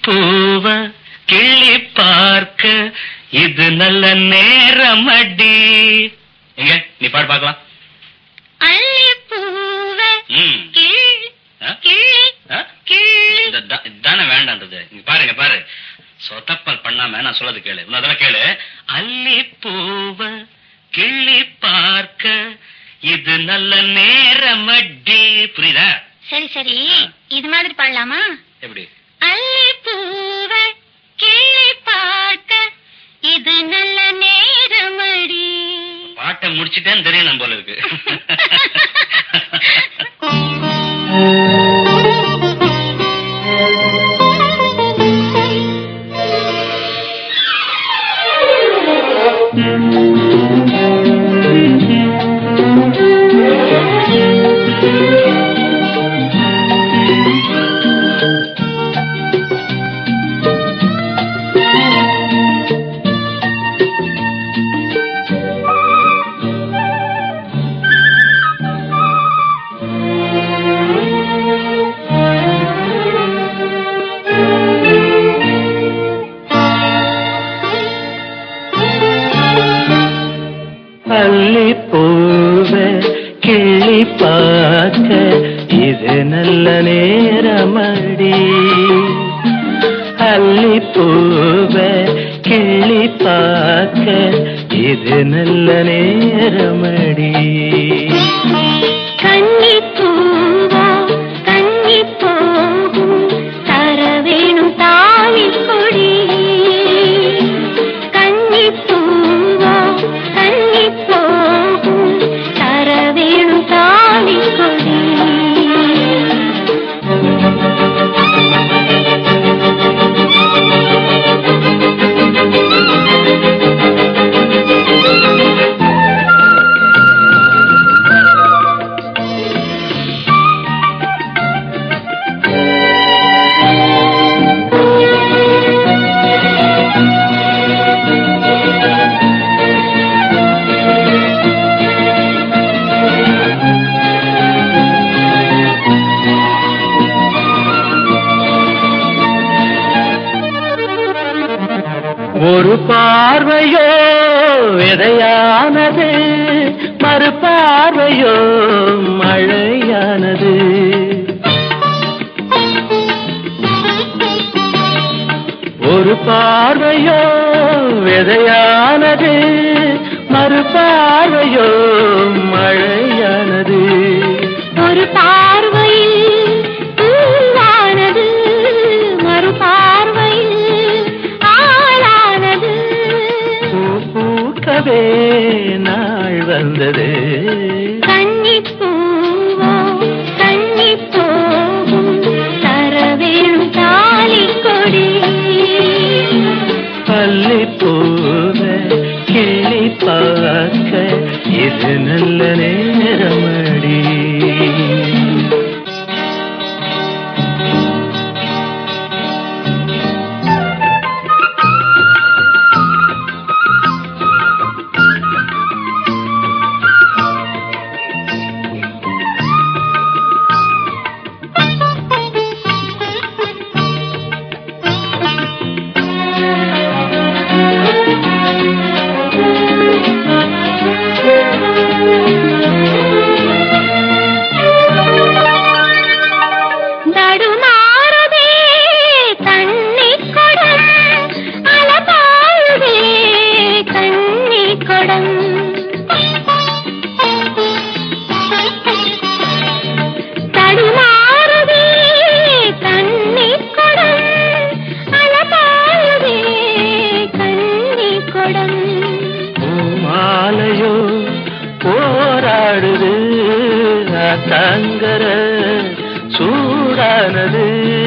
பூவ கிள்ளி பார்க்க இது நல்ல நேரமடி எங்க நீ பாடு பார்க்கலாம் அல்லிப்பூவ ம். கிள்ளி ஆ? கிள்ளி ஆ? கிள்ளி இந்த தா- இதானே வேண்டான்றது இங்க பாருங்க பாரு சொதப்பல் பண்ணாம நான் சொல்லது கேளு இன்னும் அதெல்லாம் கேளு அல்லி பூவ கிள்ளி பார்க்க இது நல்ல நேரமடி புரியுதா சரி சரி இது மாதிரி பாடலாமா எப்படி அல்லிப்பூவ கிள்ளி பார்க்க இது நல்ல நேரமடி பாட்டை முடிச்சிட்டேன்னு தெரியும் நம்ம போல இருக்கு அள்ளி பூவ கிள்ளி பார்க்க இது நல்ல நேரமடி அள்ளி பூவ கிள்ளி பார்க்க இது நல்ல நேரமடி கன்னிப்பூவா கன்னி போகும் தர வேணும் தாவி கொடி கன்னிப்பூவா கன்னி போகும் தர வேணும் தாவி கொடி ஒரு பார்வையோ விதையானது மறு பார்வையோ மழையானது ஒரு பார்வையோ விதையானது மறு பார்வையோ மழையானது ஒரு பார்வையில் பூவானது மறு பார்வையில் ஆளானது பூ பூக்கவே நாள் வந்தது கன்னிப்பூவோ கன்னி போகும் தர வேணும் தாலி கொடி பள்ளி பூவ கிளி பார்க்க இது நல்ல நேரமடி நடுமாறுதே தண்ணி கொடம் அலபாழுதே கண்ணி கொடம் தடுமாறுதே தண்ணி கொடம் அலபாழுதே கண்ணி கொடம் மாலையோ போராடுது தங்கர சூடானது